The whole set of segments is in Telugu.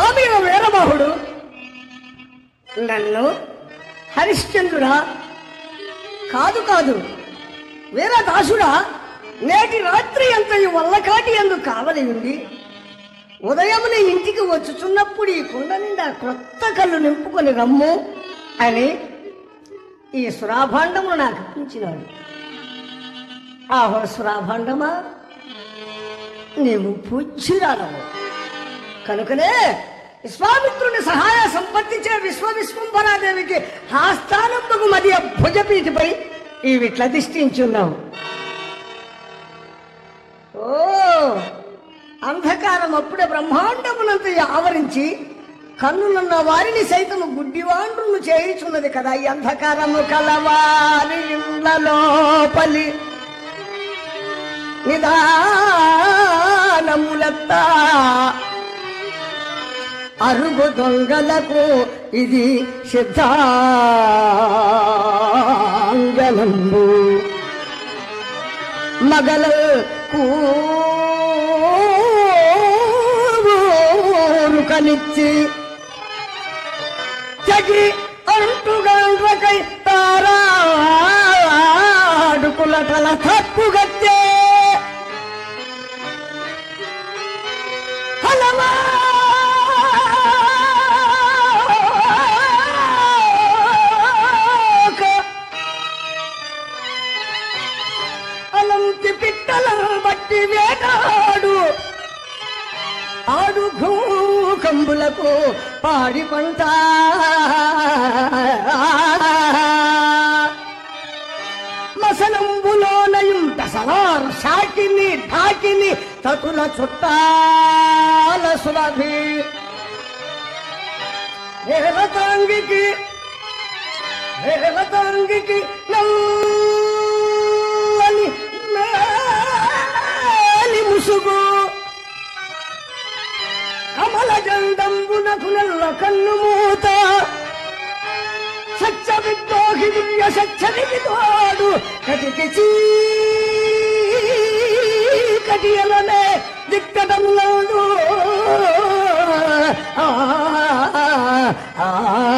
స్వామి వీరబాహుడు నన్ను హరిశ్చంద్రుడా కాదు కాదు వీరదాసుడా నేటి రాత్రి అంతయు వల్లకాటి అందు కావలి ఉండి ఉదయమున ఇంటికి వచ్చుచున్నప్పుడు ఈ కుండ నిండా క్రొత్త కళ్ళు నింపుకొని రమ్ము అని ఈ సురాభాండమును నాకు ఇప్పించినాడు ఆహో సురాభాండమా నీవు పూజ్యురాలవు కనుకనే విశ్వామిత్రుని సహాయ సంపత్తించే విశ్వ విశ్వంభరాదేవికి ఆస్థానముకు మధ్య భుజపీఠపై ఈ విట్ల దిష్టించున్నావు ఓ అంధకారం అప్పుడే బ్రహ్మాండమునంత ఆవరించి కన్నులున్న వారిని సైతము గుడ్డివాండ్రును చేయుచున్నది కదా ఈ అంధకారము కలవారి ఇండ్ల లోపలి నిదానములత్తా అరుగు దొంగలకు ఇది సిద్ధాంగనంబు మగలకు కనిచ్చి తగి అంటుగండ్రకై తారాడుకులటల తప్పుగత్తే హలవాక అలంతి పిట్టలను బట్టి వేటాడు ఆడు కంబులకు పాడి పంట మసలంబులోనయం దసలార్ షాకిని ఢాకిని తతుల చుట్టాల సులభి దేవతాంగికి దేవతాంగికి నల్లని మేలి ముసుగు కమల జండంబునకు నల్ల కన్ను మూత సత్య విద్రోహి దివ్య సత్య విధోడు కటికి కటియలనే దిక్కటములను ఆ ఆ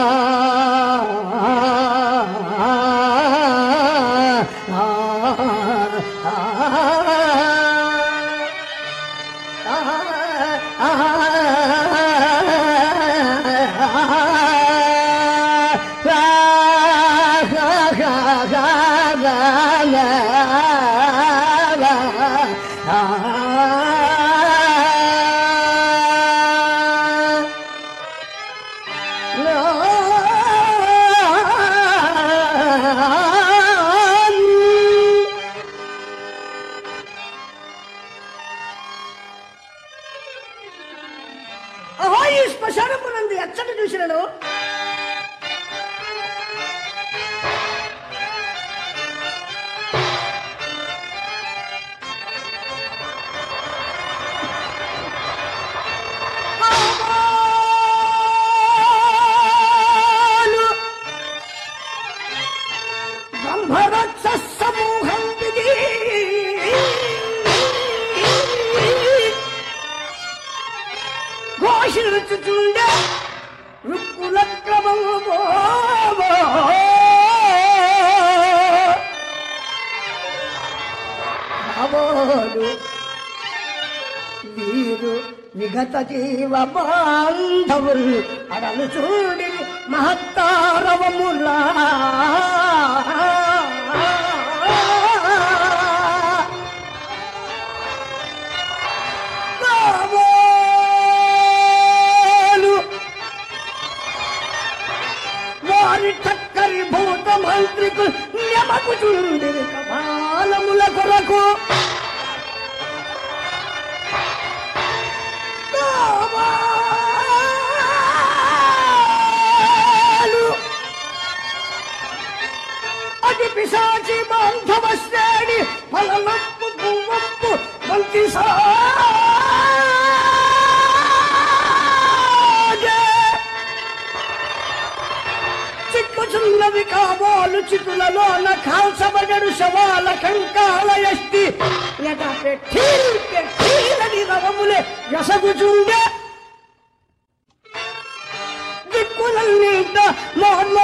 అహో ఈ శ్మశానమునందు ఎచ్చట చూసినను ఆమాలు బ్రహ్మరక్ష సమూహం విధి ఘోషించుచుండే రుక్కుల క్రమము అవోలు వీరు విగత జీవ బాంధవులు అడలు చూడి మహత్తారవములా కావోలు వారి చక్కరి భూత మంత్రికు నెమకు చూడిరి కపాలముల కొరకు కావాలు అతి పిశాచి బాంధవ శ్రేణి ఫలనప్పు పువ్వప్పు మంచి చిక్కుచున్నవి కాబోలు చితులలోన కాల్చబడడు శవాల కంకాల ఎష్టి ఎట పెట్టీల్ పెట్టీలని రవములే ఎసగుచుండే దిక్కులన్నింట మోర్మోత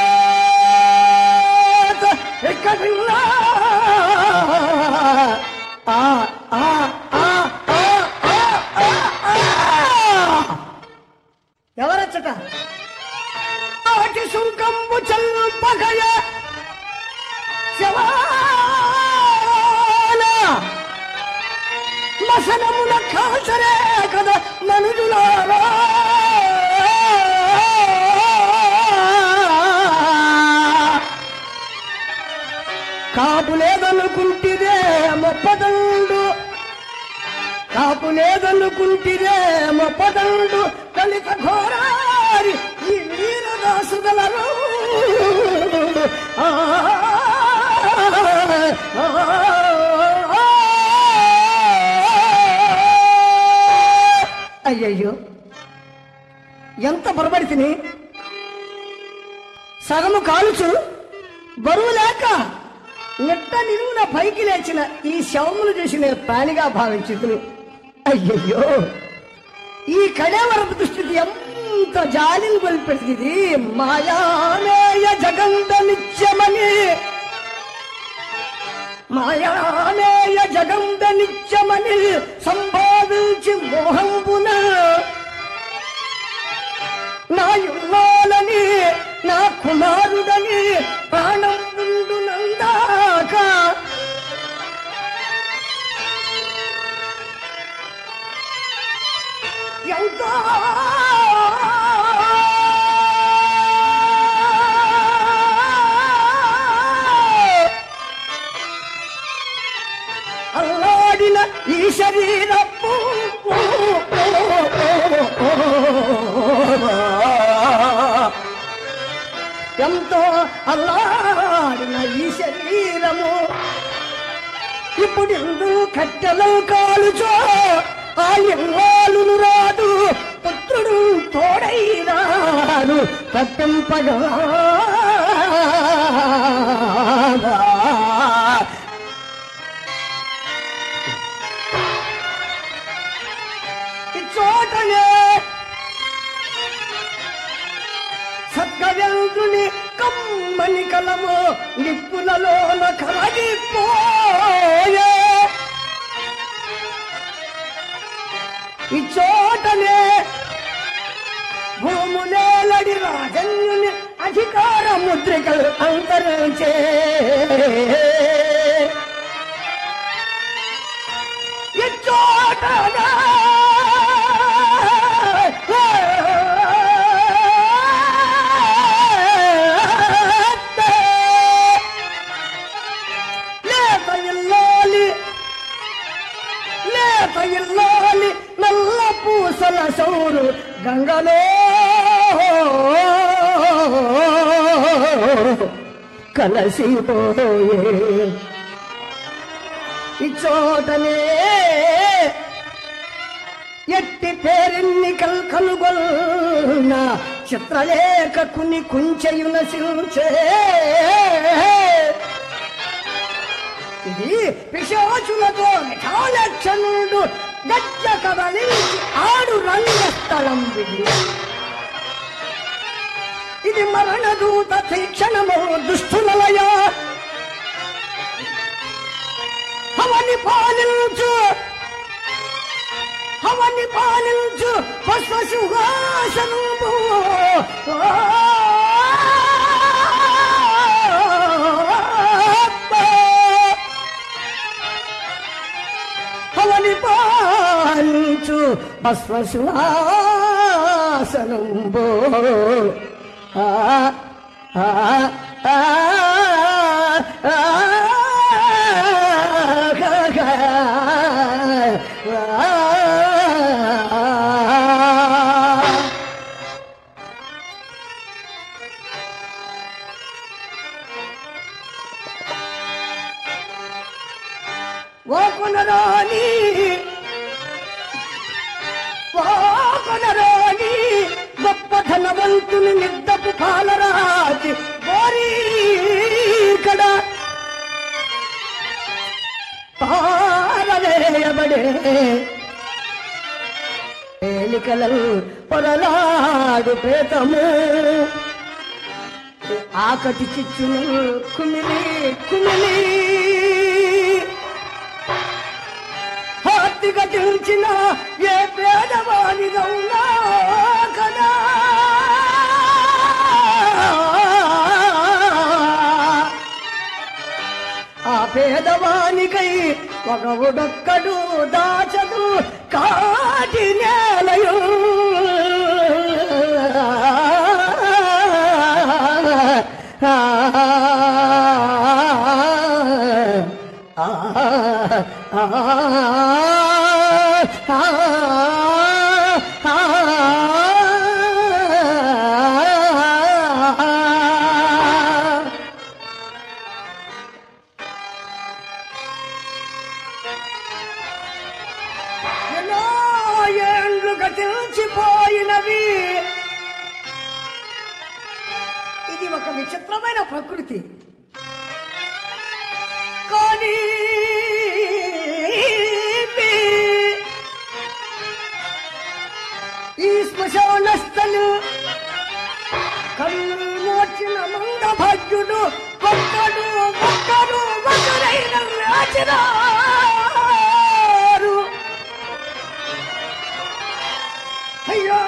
ఎక్కడిన్నా ఆ ఆ ఆ ఆ ఆ ఆ ఆ ఎవరచ్చట ఆటి సుంకంబు చల్పగయ శవాల మసనమున కాసరే కదా మనుజులారా కాపు లేదనుకుంటిదే మొప్పదండు కాపు లేదనుకుంటిదే మొప్పదండు కలిత ఘోరారి ఈ వీరదాసుగలరు ఆ, ఆ, ఆ, అయ్యయ్యో ఎంత పొరబడి తిని సగము కాలుచు బరువు లేక నిట్ట నిలువున పైకి లేచిన ఈ శవమును చూసి నేను ప్రాణిగా భావించుకుని అయ్యయ్యో ఈ కళేవరపు దుస్థితి ఎంత జాలిని కొలిపెడుతుంది మాయామేయ జగంత నిత్యమని మాయామేయ జగంత నిత్యమని సంభావించి మోహంబున నా యుల్లాలని నా కుమారుడని ప్రాణం ఉండు నందాక ఎంతో అల్లాడిన ఈ శరీరపు ఎంతో అల్లాడిన ఈ శరీరము ఇప్పుడు ఎందుకు కట్టెలు కాలుచో ఆ ఎల్లాలును రాదు పుత్రుడు తోడైనాడు తప్పింపగా ఈ చోటనే సద్గవ్యంతుని కమ్మని కలము నిప్పులలోన కరగిపోయే ఈ చోటనే భూములేలడి రాజన్యుని అధికార ముద్రికలు అంతరించే ఈ చోటనే లేత ఇల్లాలి లేత ఇల్లాలి నల్ల పూసల సౌరు గంగలో కలసిపోయే ఈ చోటనే ఎట్టి పేరెన్నికల్ కనుగొన్న చిత్రలేఖ కుని కుంచెయున శిల్చే ఇది పిశాచులతో మిఠాలక్షణుడు గజ్జ కదలించి ఆడు రంగస్థలం ఇది ఇది మరణదూత తీక్షణము దుష్టులయ అవని పాలించు అవని పాలించు పుష్ప సుహాసనము అవని పాలించు పుష్ప సుహాసనంబో ఆ ఆ ఆ ఆ వాకునరాని వాకునరాని గొప్ప ధనవంతుని నిద్దపు పాలరాతి బోరీకడ పారవేయబడే ఏ మేలికలను పొరలాడు ప్రేతము ఆకటి చిచ్చును కుమిలి కుమిలి హార్తి గటించిన ఏ పేదవాని రౌనా కదా ఆ పేదవానికై ఒక ఉడొక్కడు దాచదు కాటి నేలయు ఆ, ఆ, ఆ, ఆ ఎన్నో ఏండ్లు గతించిపోయినవి ఇది ఒక విచిత్రమైన ప్రకృతి కానీ ఈ శ్మశానస్థలు కన్ను మోచిన మంద భాగ్యుడు ఒక్కడు ఒక్కడు ఒకరైన రాజరారు అయ్యో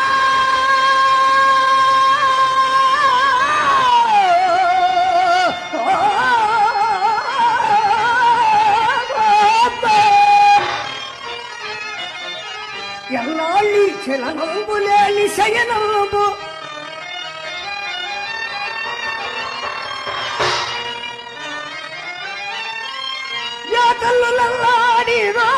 ఎన్నాళ్ళి చలనంబు లేని శయనంబు యా తల్లులల్లాడిరా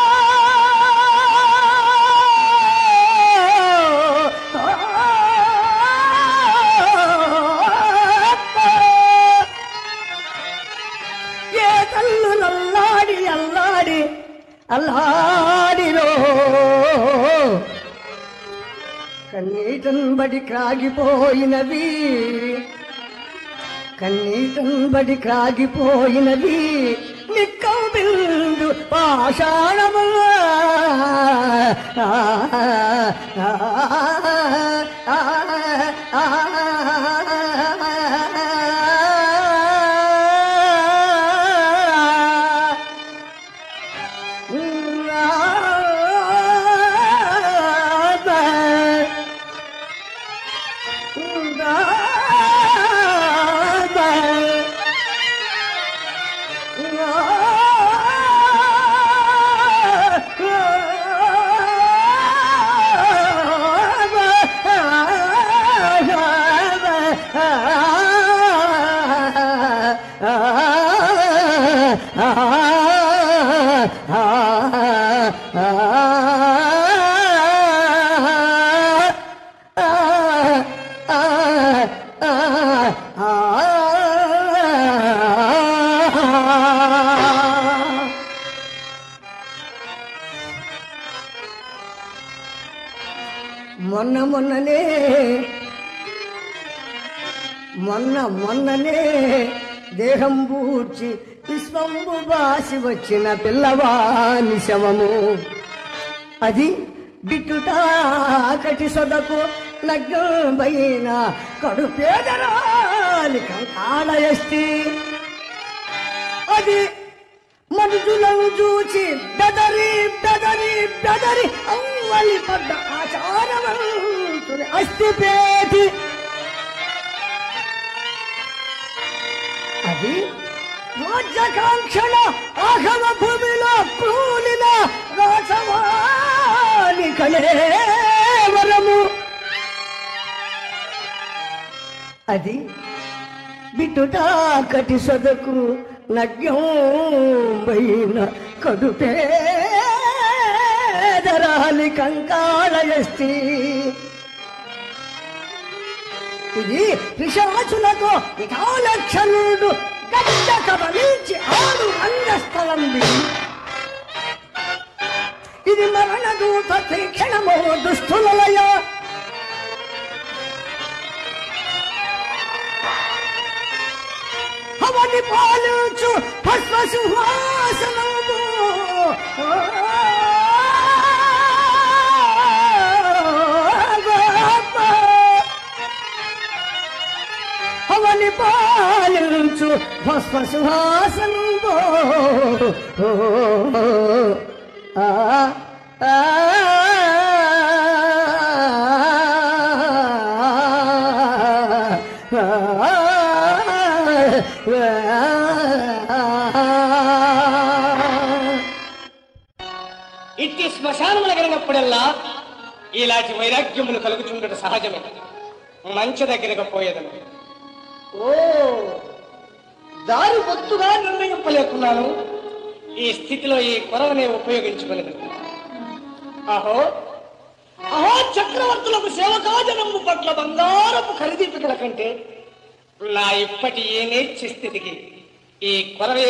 ఏ తల్లులల్లాడి అల్లాడి అల్లాడిరో కన్నీటన్ బడి క్రాగిపోయినవి కన్నీటన్ బడి క్రాగిపోయినవి నిక్కం బిందు పాషాణము మొన్న మొన్ననే మొన్న మొన్ననే దేహం పూడ్చి విశ్వంబు బాసి వచ్చిన పిల్లవాని శవము అది బిట్టుటాకటి సొదకు లగ్నమైన కడు పేదరాలి కంకాళయస్తి అది మనుషులను చూచి బెదరి బెదరి బెదరి అవ్వలి పడ్డ ఆచారవంతుని అస్థిపేటి అది రాజ్యకాంక్షణ ఆగమ భూమిలో క్రూలిన రాసవాని కలేవరము అది బిట్టుటాకటి సొదకు నగ్యంబైన కడుపేదరాలి కంకాళయస్తి ఇది పిశాచులతో విధాలక్షణుడు గడ్డ కబలించి ఆరు రంగస్థలం ఇది మరణ దూత తీక్షణమో దుష్టులయ అవని పాలించు భస్మ సింహాసనము పరిపాలించు భస్మ సింహాసనంబో ఆ, ఆ, ఇట్టి శ్మశానముల కలిగినప్పుడల్లా ఇలాంటి వైరాగ్యములు కలుగుచుండట సహజమే మంచి దగ్గరకు పోయేదను ఓ దారి బొత్తుగా నిర్ణయింపలేకున్నాను ఈ స్థితిలో ఈ కొరవనే ఉపయోగించుకునేది అహో అహో చక్రవర్తులకు సేవకాజనము పట్ల బంగారపు ఖరీదీపికల కంటే నా ఇప్పటి ఏ నేర్చి స్థితికి ఈ కొరవే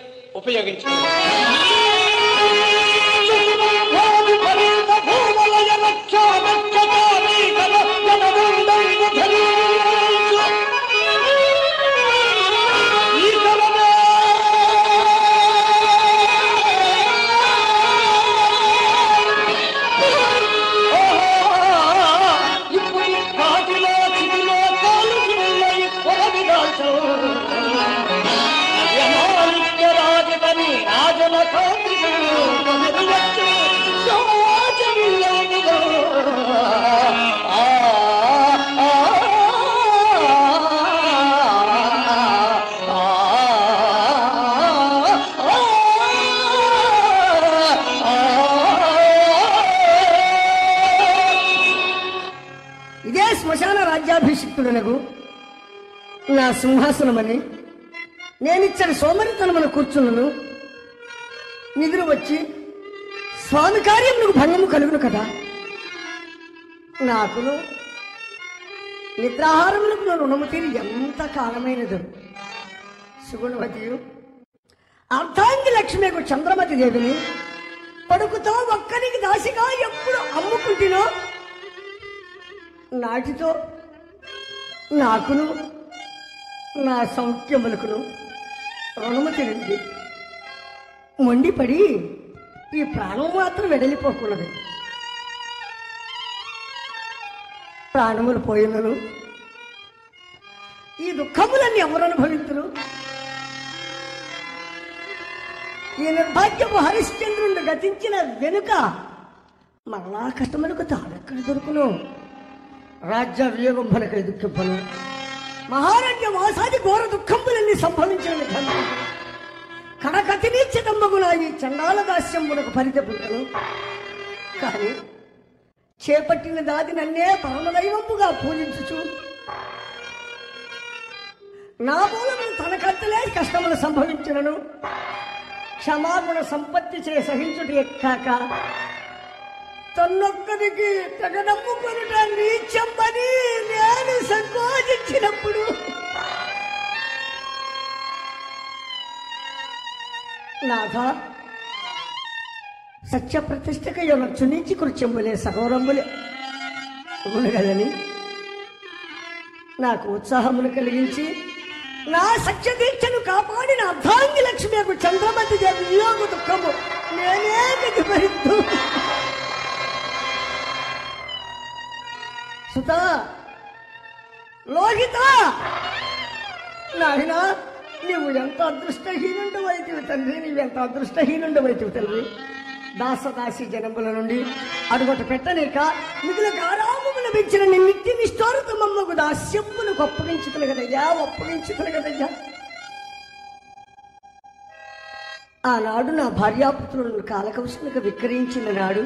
ఇదే శ్మశాన రాజ్యాభిషిక్తుడనగు నా సింహాసనమని నేనిచ్చని సోమరితనమును కూర్చున్నను నిధులు వచ్చి స్వామి కార్యములకు భంగము కలుగును కదా నాకును నిద్రాహారములకు నా రుణము తీరి ఎంత కాలమైనదు సుగుణవతియు అర్ధాంగి లక్ష్మికు చంద్రమతి దేవిని కొడుకుతో ఒక్కరికి దాసిగా ఎప్పుడు అమ్ముకుంటునో నాటితో నాకును నా సౌఖ్యములకును రుణము తిరిగి మొండిపడి ఈ ప్రాణం మాత్రం వెడలిపోకున్నది ప్రాణములు పోయినను ఈ దుఃఖములన్నీ ఎవరు అనుభవించరు ఈ నిర్భాగ్యపు హరిశ్చంద్రుడు గతించిన వెనుక మరలా కష్టములకు తాడెక్కడ దొరుకును రాజ్య వియోగంభనకై దుఃఖింపను మహారాజ్య వాసాది ఘోర దుఃఖంబులన్నీ సంభవించిన విధంగా కడకతిని చిదంబగున ఈ చండాల దాస్యంబునకు పరితపుంటను కానీ చేపట్టిన దాది నన్నే పరమదైవంపుగా పూజించుచు నా మూలమును తనకంతలే కష్టములు సంభవించినను క్షమాగుణ సంపత్తి చే సహించుట ఎక్కాక తన్నొక్కరికి తెగ నమ్ముకొనుట నీచమ్మని నేను సంకోచించినప్పుడు నాథ సత్య ప్రతిష్టక యొనొచ్చు నుంచి కృత్యములే సగౌరములే కదని నాకు ఉత్సాహమును కలిగించి నా సత్య దీక్షను కాపాడిన అర్ధాంగి లక్ష్మికు చంద్రమతి దేవి వియోగ దుఃఖము నేనే గతి భరిద్దు సుత లోహిత నాయన నీవు ఎంత అదృష్టహీనుండు వైతివి తండ్రి నీవెంత అదృష్టహీనుండు వైతివి తండ్రి దాసదాసి జనముల నుండి అడుగొట పెట్టలేక మిగిలిన గారామము లభించిన నిత్య నిష్ఠోరతమమ్మకు దాస్యమును ఒప్పగించుతున్న కదయ్యా ఒప్పగించుతున్న కదయ్యా ఆనాడు నా భార్యాపుత్రులను కాలకవశములకు విక్రయించిన నాడు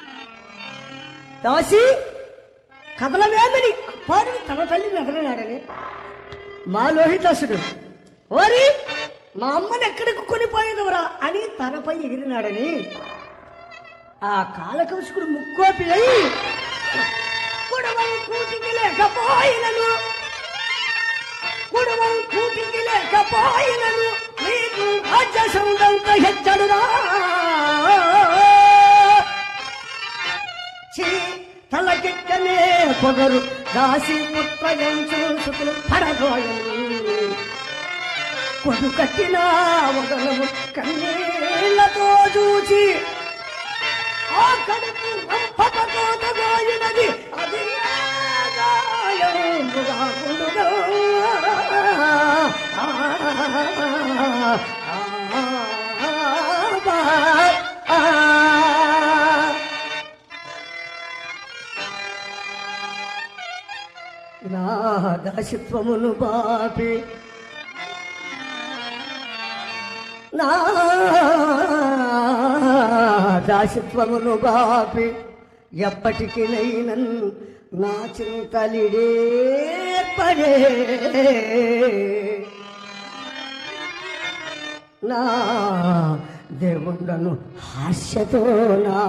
దాసి కదలవేమని అప్పారుడు తన తల్లి నదలనాడని మా లోహితాసుడు ఓరి మా అమ్మని ఎక్కడికి కొనిపోయేదవరా అని తనపై ఎగిరినాడని ఆ కాలకౌశకుడు ముక్కోపి అయి కుడవై కూటికి లేకపోయినను కుడవై కూటికి లేకపోయినను నీకు రాజ్య సందంత హెచ్చడురా ఛీ, తలకెక్కనే పొగరు దాసి ముత్రయంచు సుతులు పడదోయని కొడు కట్టిన వదలము కన్నీళ్లతో చూచి ఆ కడుపు రంపకోతగోయినది అది ఏ గాయముగా ఉండుగా. నా దాసిత్వమును బాపి నా దాసిత్వమును బాపి ఎప్పటికి నైనన్ నా చింతలిడే పడే నా దేవుండను హాస్యతోనా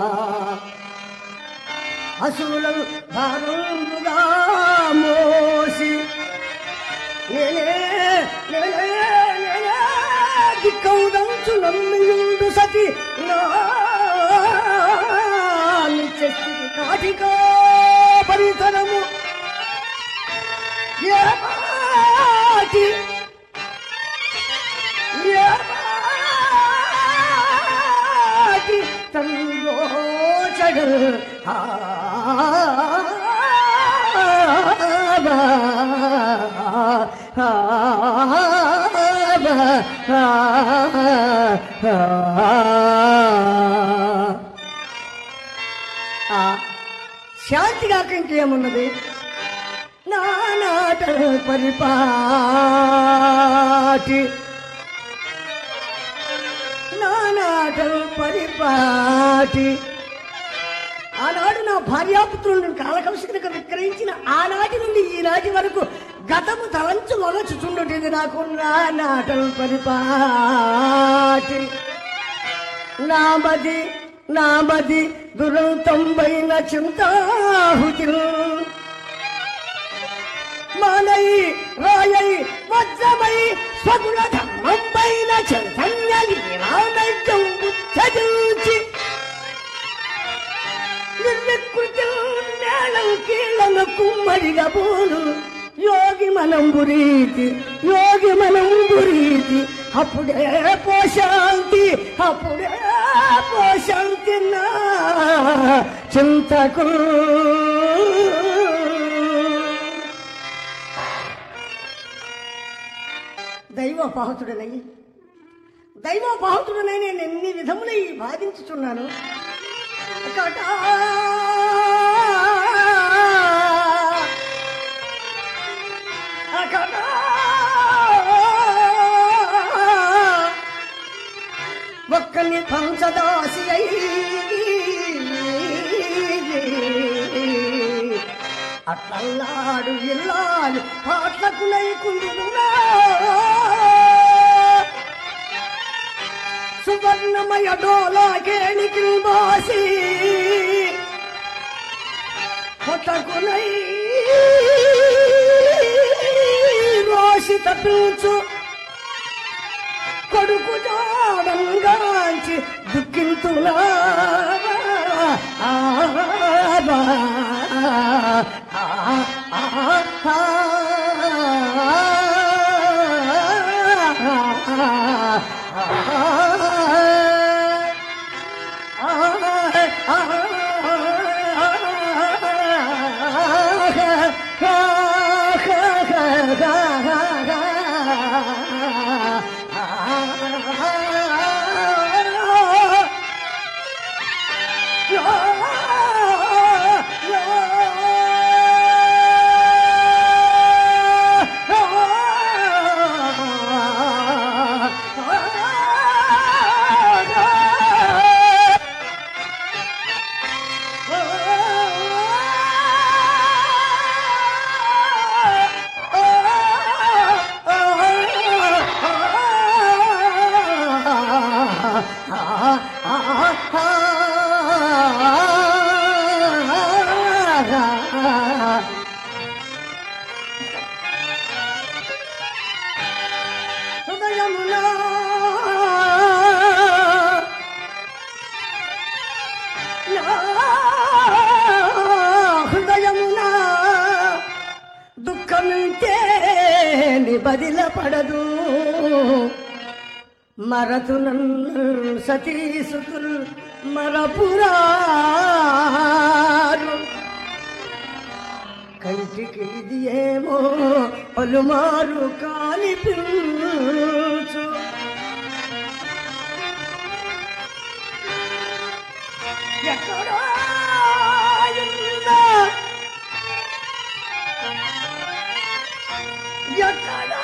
అసువులను భారముగా మోసి నేనే నేనే నేనే దిక్కౌదంచు నమ్మియుండు సతి నా నిత్యస్థితి కాటికా పరితరము ఏ పాటి ఏ పాటి తంగోచడు శాంతి కాక ఇంకేమున్నది నానాట పరిపాటి నానాట పరిపాటి ఆనాడు నా భార్యాపుత్రులను కాలకౌశికలకు విక్రయించిన ఆనాటి నుండి ఈనాటి వరకు గతము తలంచు మొగచుచుండుటిది నాకు నానాటం పరిపాటి నామది నామది దురంతంబైన చింతాహుతి మానై రాయై వజ్రమై స్వగుణ ధర్మంబైన చైతన్య లీలానైక్యం బుద్ధజించి నిర్వికృతి నేలం కీళ్ళను కుమ్మడిగా పోను యోగి మనం బురీతి యోగి మనం బురీతి అప్పుడే పోశాంతి అప్పుడే పోశాంతి నా చింతకు దైవోపాహతుడనై దైవోపాహతుడనై నేను ఎన్ని విధములై బాధించుచున్నాను కటా కటా ఒక్కని పంచదాసి అయి అట్లల్లాడు ఇల్లాలు పాటలకు నైకుండునా సువర్ణమయ డోలాకేణికి బాసి కొట్టకునై రోషి తప్పించు కొడుకు జాడంగాంచి దుఃఖింతులా హృదయమునా నా హృదయమునా దుఃఖమింటే నిబదిల పడదు మరతు నన్ను సతీసుతుల్ మరపురారు కంటికి ఇది ఏమో పలుమారు కాని పిల్ల ఎక్కడో ఉన్నా ఎక్కడో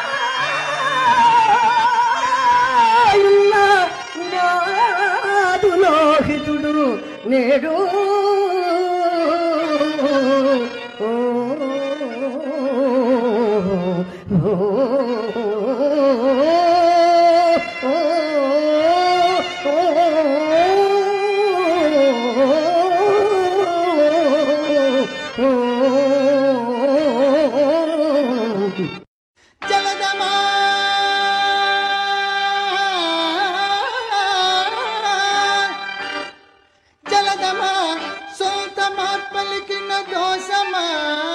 ఉన్నా నాదు లోహితుడు నేడు జలదమా జలదమా సొంతమా పలికిన దోషమా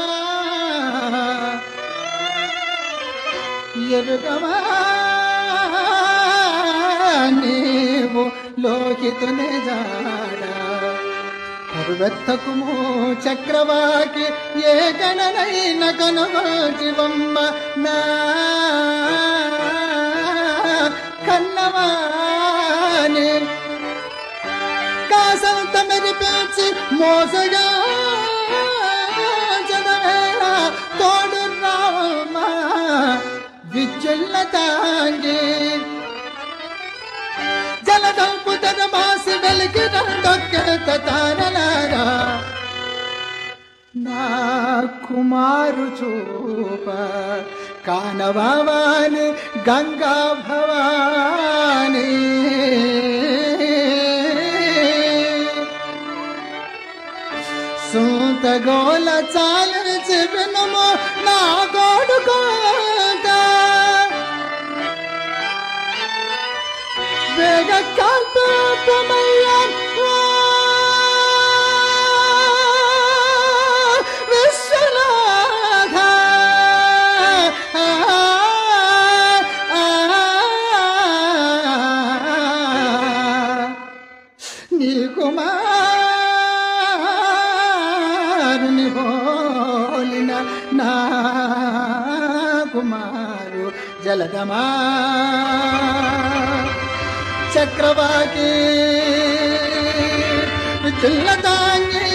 ఎరుగమా నీవు లోకితునే జాడా పరువెత్తకుము చక్రవాకి ఏ గణనైన కనుగోజివమ్మ నా కన్నవాని కాసంత మెరిపించి మోసగా జనవేళ తోడు రావమ్మ విద్యుల్ల తాంగి జలదంపు తన మాసి వెలికి రండొక్కెత తారలారా నా కుమారు చూప కానవాని గంగా భవాని సూతగోల చాలించి వినుము నా గోడుకోగా వేగ విశ్వనాథ నీ కుమారుని హోలిన నా కుమారు జలదమా చక్రవాకి చిల్లతాంగి